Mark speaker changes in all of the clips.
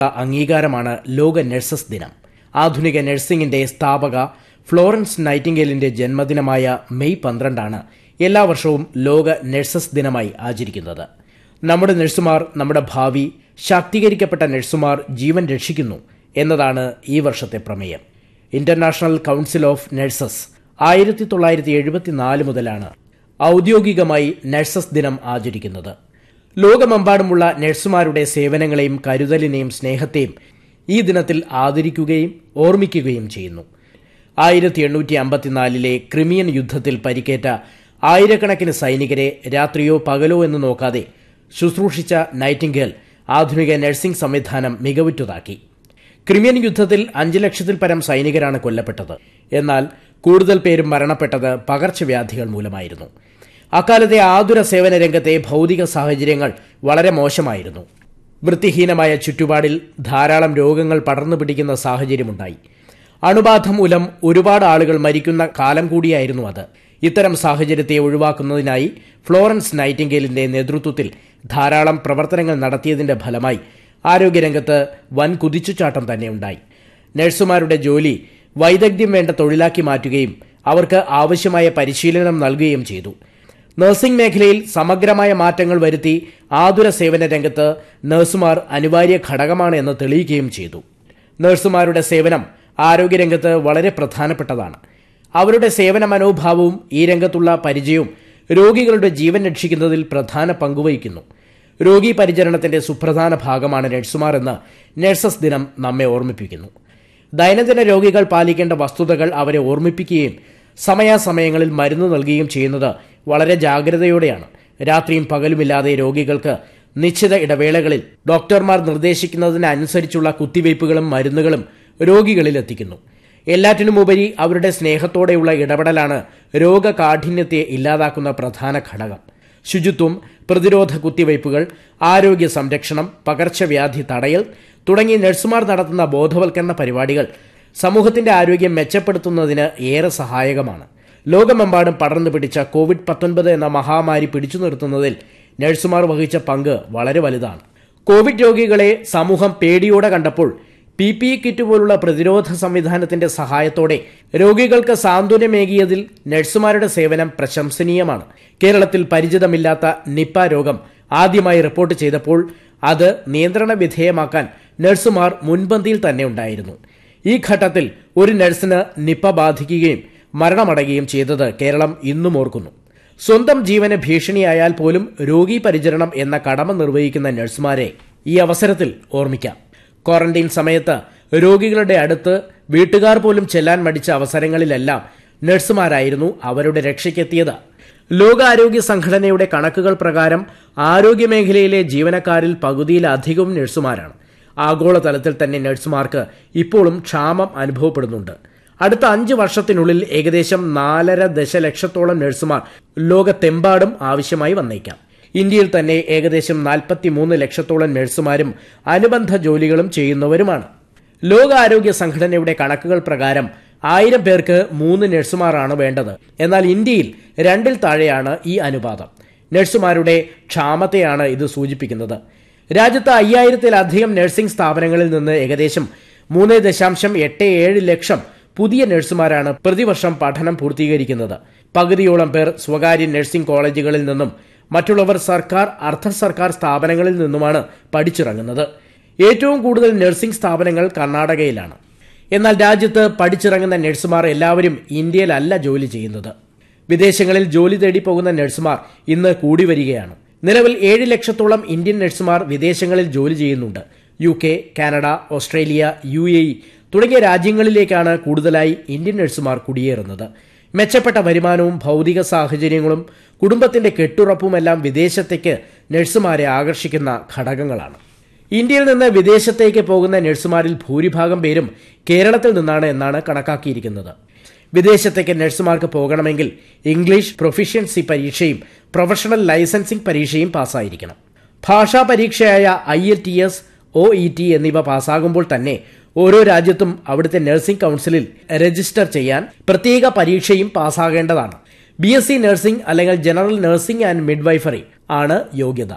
Speaker 1: അംഗീകാരമാണ് ലോക നഴ്സസ് ദിനം ആധുനിക നഴ്സിംഗിന്റെ സ്ഥാപക ഫ്ലോറൻസ് നൈറ്റിംഗേലിന്റെ ജന്മദിനമായ മെയ് പന്ത്രണ്ടാണ് എല്ലാ വർഷവും ലോക നഴ്സസ് ദിനമായി ആചരിക്കുന്നത് നമ്മുടെ നഴ്സുമാർ നമ്മുടെ ഭാവി ശാക്തീകരിക്കപ്പെട്ട നഴ്സുമാർ ജീവൻ രക്ഷിക്കുന്നു എന്നതാണ് ഈ വർഷത്തെ പ്രമേയം ഇന്റർനാഷണൽ കൌൺസിൽ ഓഫ് നഴ്സസ് ആയിരത്തി തൊള്ളായിരത്തി എഴുപത്തിനാല് മുതലാണ് ഔദ്യോഗികമായി നഴ്സസ് ദിനം ആചരിക്കുന്നത് ലോകമെമ്പാടുമുള്ള നഴ്സുമാരുടെ സേവനങ്ങളെയും കരുതലിനെയും സ്നേഹത്തെയും ഈ ദിനത്തിൽ ആദരിക്കുകയും ഓർമ്മിക്കുകയും ചെയ്യുന്നു ആയിരത്തി എണ്ണൂറ്റി അമ്പത്തിനാലിലെ ക്രിമിയൻ യുദ്ധത്തിൽ പരിക്കേറ്റ ആയിരക്കണക്കിന് സൈനികരെ രാത്രിയോ പകലോ എന്ന് നോക്കാതെ ശുശ്രൂഷിച്ച നൈറ്റിംഗേൽ ആധുനിക നഴ്സിംഗ് സംവിധാനം മികവുറ്റതാക്കി ക്രിമിയൻ യുദ്ധത്തിൽ അഞ്ച് ലക്ഷത്തിൽ പരം സൈനികരാണ് കൊല്ലപ്പെട്ടത് എന്നാൽ കൂടുതൽ പേരും മരണപ്പെട്ടത് പകർച്ചവ്യാധികൾ മൂലമായിരുന്നു അക്കാലത്തെ ആതുര സേവന രംഗത്തെ ഭൗതിക സാഹചര്യങ്ങൾ വളരെ മോശമായിരുന്നു വൃത്തിഹീനമായ ചുറ്റുപാടിൽ ധാരാളം രോഗങ്ങൾ പടർന്നു പിടിക്കുന്ന സാഹചര്യമുണ്ടായി അണുബാധ മൂലം ഒരുപാട് ആളുകൾ മരിക്കുന്ന കാലം കൂടിയായിരുന്നു അത് ഇത്തരം സാഹചര്യത്തെ ഒഴിവാക്കുന്നതിനായി ഫ്ലോറൻസ് നൈറ്റിംഗേലിന്റെ നേതൃത്വത്തിൽ ധാരാളം പ്രവർത്തനങ്ങൾ നടത്തിയതിന്റെ ഫലമായി ആരോഗ്യരംഗത്ത് വൻ കുതിച്ചുചാട്ടം തന്നെ ഉണ്ടായി നഴ്സുമാരുടെ ജോലി വൈദഗ്ധ്യം വേണ്ട തൊഴിലാക്കി മാറ്റുകയും അവർക്ക് ആവശ്യമായ പരിശീലനം നൽകുകയും ചെയ്തു നഴ്സിംഗ് മേഖലയിൽ സമഗ്രമായ മാറ്റങ്ങൾ വരുത്തി ആതുര സേവന രംഗത്ത് നഴ്സുമാർ അനിവാര്യ ഘടകമാണ് എന്ന് തെളിയിക്കുകയും ചെയ്തു നഴ്സുമാരുടെ സേവനം ആരോഗ്യരംഗത്ത് വളരെ പ്രധാനപ്പെട്ടതാണ് അവരുടെ സേവന മനോഭാവവും ഈ രംഗത്തുള്ള പരിചയവും രോഗികളുടെ ജീവൻ രക്ഷിക്കുന്നതിൽ പ്രധാന പങ്കുവഹിക്കുന്നു രോഗി പരിചരണത്തിന്റെ സുപ്രധാന ഭാഗമാണ് നഴ്സുമാർ എന്ന് നഴ്സസ് ദിനം നമ്മെ ഓർമ്മിപ്പിക്കുന്നു ദൈനംദിന രോഗികൾ പാലിക്കേണ്ട വസ്തുതകൾ അവരെ ഓർമ്മിപ്പിക്കുകയും സമയാസമയങ്ങളിൽ മരുന്ന് നൽകുകയും ചെയ്യുന്നത് വളരെ ജാഗ്രതയോടെയാണ് രാത്രിയും പകലുമില്ലാതെ രോഗികൾക്ക് നിശ്ചിത ഇടവേളകളിൽ ഡോക്ടർമാർ നിർദ്ദേശിക്കുന്നതിനനുസരിച്ചുള്ള കുത്തിവയ്പ്പുകളും മരുന്നുകളും രോഗികളിൽ എത്തിക്കുന്നു എല്ലാറ്റിനുമുപരി അവരുടെ സ്നേഹത്തോടെയുള്ള ഇടപെടലാണ് രോഗകാഠിന്യത്തെ ഇല്ലാതാക്കുന്ന പ്രധാന ഘടകം ശുചിത്വം പ്രതിരോധ കുത്തിവയ്പ്പുകൾ ആരോഗ്യ സംരക്ഷണം പകർച്ചവ്യാധി തടയൽ തുടങ്ങി നഴ്സുമാർ നടത്തുന്ന ബോധവൽക്കരണ പരിപാടികൾ സമൂഹത്തിന്റെ ആരോഗ്യം മെച്ചപ്പെടുത്തുന്നതിന് ഏറെ സഹായകമാണ് ലോകമെമ്പാടും പടർന്നു പിടിച്ച കോവിഡ് പത്തൊൻപത് എന്ന മഹാമാരി പിടിച്ചു നിർത്തുന്നതിൽ നഴ്സുമാർ വഹിച്ച പങ്ക് വളരെ വലുതാണ് കോവിഡ് രോഗികളെ സമൂഹം പേടിയോടെ കണ്ടപ്പോൾ പി പി ഇ കിറ്റ് പോലുള്ള പ്രതിരോധ സംവിധാനത്തിന്റെ സഹായത്തോടെ രോഗികൾക്ക് സാന്ത്വനമേകിയതിൽ നഴ്സുമാരുടെ സേവനം പ്രശംസനീയമാണ് കേരളത്തിൽ പരിചിതമില്ലാത്ത നിപ്പ രോഗം ആദ്യമായി റിപ്പോർട്ട് ചെയ്തപ്പോൾ അത് നിയന്ത്രണ വിധേയമാക്കാൻ നഴ്സുമാർ മുൻപന്തിയിൽ തന്നെ ഉണ്ടായിരുന്നു ഈ ഘട്ടത്തിൽ ഒരു നഴ്സിന് നിപ്പ ബാധിക്കുകയും മരണമടയുകയും ചെയ്തത് കേരളം ഇന്നും ഓർക്കുന്നു സ്വന്തം ജീവന് ഭീഷണിയായാൽ പോലും രോഗി പരിചരണം എന്ന കടമ നിർവഹിക്കുന്ന നഴ്സുമാരെ ഈ അവസരത്തിൽ ഓർമ്മിക്കാം ക്വാറന്റൈൻ സമയത്ത് രോഗികളുടെ അടുത്ത് വീട്ടുകാർ പോലും ചെല്ലാൻ മടിച്ച അവസരങ്ങളിലെല്ലാം നഴ്സുമാരായിരുന്നു അവരുടെ രക്ഷയ്ക്കെത്തിയത് ലോകാരോഗ്യ സംഘടനയുടെ കണക്കുകൾ പ്രകാരം ആരോഗ്യമേഖലയിലെ ജീവനക്കാരിൽ പകുതിയിലധികവും നഴ്സുമാരാണ് ആഗോളതലത്തിൽ തന്നെ നഴ്സുമാർക്ക് ഇപ്പോഴും ക്ഷാമം അനുഭവപ്പെടുന്നുണ്ട് അടുത്ത അഞ്ച് വർഷത്തിനുള്ളിൽ ഏകദേശം നാലര ദശലക്ഷത്തോളം നഴ്സുമാർ ലോകത്തെമ്പാടും ആവശ്യമായി വന്നേക്കാം ഇന്ത്യയിൽ തന്നെ ഏകദേശം നാൽപ്പത്തിമൂന്ന് ലക്ഷത്തോളം നഴ്സുമാരും അനുബന്ധ ജോലികളും ചെയ്യുന്നവരുമാണ് ലോകാരോഗ്യ സംഘടനയുടെ കണക്കുകൾ പ്രകാരം ആയിരം പേർക്ക് മൂന്ന് നഴ്സുമാരാണ് വേണ്ടത് എന്നാൽ ഇന്ത്യയിൽ രണ്ടിൽ താഴെയാണ് ഈ അനുപാതം നഴ്സുമാരുടെ ക്ഷാമത്തെയാണ് ഇത് സൂചിപ്പിക്കുന്നത് രാജ്യത്ത് അയ്യായിരത്തിലധികം നഴ്സിംഗ് സ്ഥാപനങ്ങളിൽ നിന്ന് ഏകദേശം മൂന്ന് ദശാംശം എട്ട് ഏഴ് ലക്ഷം പുതിയ നഴ്സുമാരാണ് പ്രതിവർഷം പഠനം പൂർത്തീകരിക്കുന്നത് പകുതിയോളം പേർ സ്വകാര്യ നഴ്സിംഗ് കോളേജുകളിൽ നിന്നും മറ്റുള്ളവർ സർക്കാർ അർദ്ധ സർക്കാർ സ്ഥാപനങ്ങളിൽ നിന്നുമാണ് പഠിച്ചിറങ്ങുന്നത് ഏറ്റവും കൂടുതൽ നഴ്സിംഗ് സ്ഥാപനങ്ങൾ കർണാടകയിലാണ് എന്നാൽ രാജ്യത്ത് പഠിച്ചിറങ്ങുന്ന നഴ്സുമാർ എല്ലാവരും ഇന്ത്യയിലല്ല ജോലി ചെയ്യുന്നത് വിദേശങ്ങളിൽ ജോലി തേടി പോകുന്ന നഴ്സുമാർ ഇന്ന് കൂടി വരികയാണ് നിലവിൽ ഏഴ് ലക്ഷത്തോളം ഇന്ത്യൻ നഴ്സുമാർ വിദേശങ്ങളിൽ ജോലി ചെയ്യുന്നുണ്ട് U K Canada Australia U A E തുടങ്ങിയ രാജ്യങ്ങളിലേക്കാണ് കൂടുതലായി ഇന്ത്യൻ നഴ്സുമാർ കുടിയേറുന്നത് മെച്ചപ്പെട്ട വരുമാനവും ഭൗതിക സാഹചര്യങ്ങളും കുടുംബത്തിന്റെ കെട്ടുറപ്പുമെല്ലാം വിദേശത്തേക്ക് നഴ്സുമാരെ ആകർഷിക്കുന്ന ഘടകങ്ങളാണ് ഇന്ത്യയിൽ നിന്ന് വിദേശത്തേക്ക് പോകുന്ന നഴ്സുമാരിൽ ഭൂരിഭാഗം പേരും കേരളത്തിൽ നിന്നാണ് എന്നാണ് കണക്കാക്കിയിരിക്കുന്നത് വിദേശത്തേക്ക് നഴ്സുമാർക്ക് പോകണമെങ്കിൽ ഇംഗ്ലീഷ് പ്രൊഫിഷ്യൻസി പരീക്ഷയും പ്രൊഫഷണൽ ലൈസൻസിംഗ് പരീക്ഷയും പാസ്സായിരിക്കണം ഭാഷാ പരീക്ഷയായ I L T S O E T എന്നിവ പാസ്സാകുമ്പോൾ തന്നെ ഓരോ രാജ്യത്തും അവിടുത്തെ നഴ്സിംഗ് കൌൺസിലിൽ രജിസ്റ്റർ ചെയ്യാൻ പ്രത്യേക പരീക്ഷയും പാസ്സാകേണ്ടതാണ് ബി എസ് സി നഴ്സിംഗ് അല്ലെങ്കിൽ ജനറൽ നഴ്സിംഗ് ആൻഡ് മിഡ്വൈഫറി ആണ് യോഗ്യത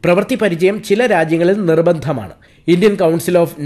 Speaker 1: പ്രവൃത്തി പരിചയം ചില രാജ്യങ്ങളിൽ നിർബന്ധമാണ് ഇന്ത്യൻ കൌൺസിൽ ഓഫ്